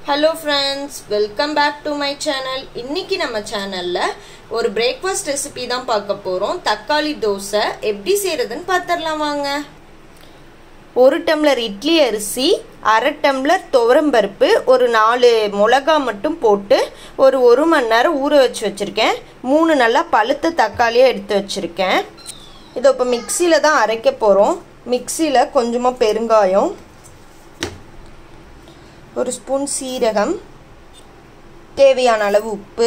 hello friends welcome back to my channel இன்னைக்கு நம்ம சேனலில் ஒரு பிரேக்ஃபாஸ்ட் ரெசிபி தான் பார்க்க போகிறோம் தக்காளி தோசை எப்படி செய்கிறதுன்னு பார்த்துடலாம் வாங்க ஒரு டம்ளர் இட்லி அரிசி அரை டம்ளர் துவரம்பருப்பு ஒரு நாலு மிளகா மட்டும் போட்டு ஒரு ஒரு மணி நேரம் ஊற வச்சு வச்சுருக்கேன் மூணு நல்லா பழுத்த தக்காளியாக எடுத்து வச்சுருக்கேன் இதை இப்போ மிக்சியில் தான் அரைக்க போகிறோம் மிக்சியில் கொஞ்சமாக பெருங்காயம் ஒரு ஸ்பூன் சீரகம் தேவையான அளவு உப்பு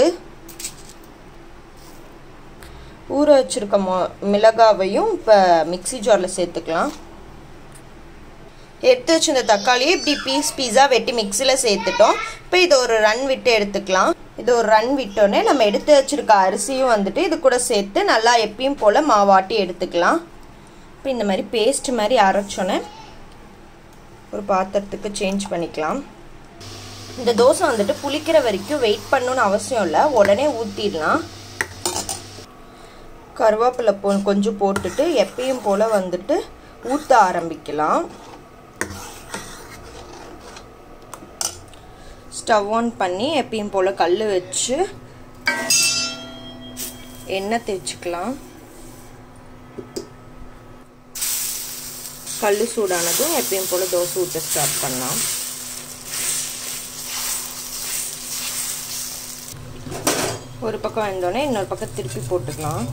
ஊற வச்சுருக்க மொ மிளகாவையும் இப்போ மிக்சி ஜாரில் சேர்த்துக்கலாம் எடுத்து வச்சிருந்த தக்காளியை இப்படி பீஸ் பீஸாக வெட்டி மிக்சியில் சேர்த்துட்டோம் இப்போ இது ஒரு ரன் விட்டு எடுத்துக்கலாம் இது ஒரு ரன் விட்டோன்னே நம்ம எடுத்து வச்சுருக்க அரிசியும் வந்துட்டு இது கூட சேர்த்து நல்லா எப்பயும் போல் மாவாட்டி எடுத்துக்கலாம் இப்போ இந்த மாதிரி பேஸ்ட் மாதிரி அரைச்சோன்னே ஒரு பாத்திரத்துக்கு சேஞ்ச் பண்ணிக்கலாம் இந்த தோசை வந்துட்டு புளிக்கிற வரைக்கும் வெயிட் பண்ணணும்னு அவசியம் இல்லை உடனே ஊற்றிடலாம் கருவேப்பிலை போ கொஞ்சம் போட்டுட்டு எப்பயும் போல் வந்துட்டு ஊற்ற ஆரம்பிக்கலாம் ஸ்டவ் ஆன் பண்ணி எப்பயும் போல் கல் வச்சு எண்ணெய் தேய்ச்சிக்கலாம் கல் சூடானதும் எப்பயும் போல் தோசை ஊற்ற ஸ்டார்ட் பண்ணலாம் ஒரு பக்கம் வெந்தோடனே இன்னொரு பக்கம் திருப்பி போட்டுக்கலாம்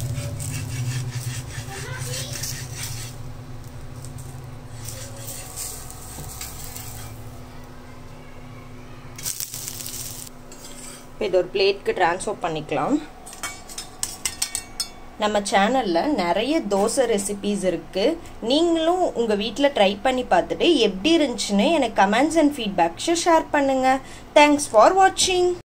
இப்போ இது ஒரு பிளேட்க்கு ட்ரான்ஸ்ஃபர் பண்ணிக்கலாம் நம்ம சேனலில் நிறைய தோசை ரெசிபீஸ் இருக்குது நீங்களும் உங்கள் வீட்டில் ட்ரை பண்ணி பார்த்துட்டு எப்படி இருந்துச்சுன்னு எனக்கு கமெண்ட்ஸ் அண்ட் ஃபீட்பேக்ஸை ஷேர் பண்ணுங்கள் தேங்க்ஸ் ஃபார் வாட்சிங்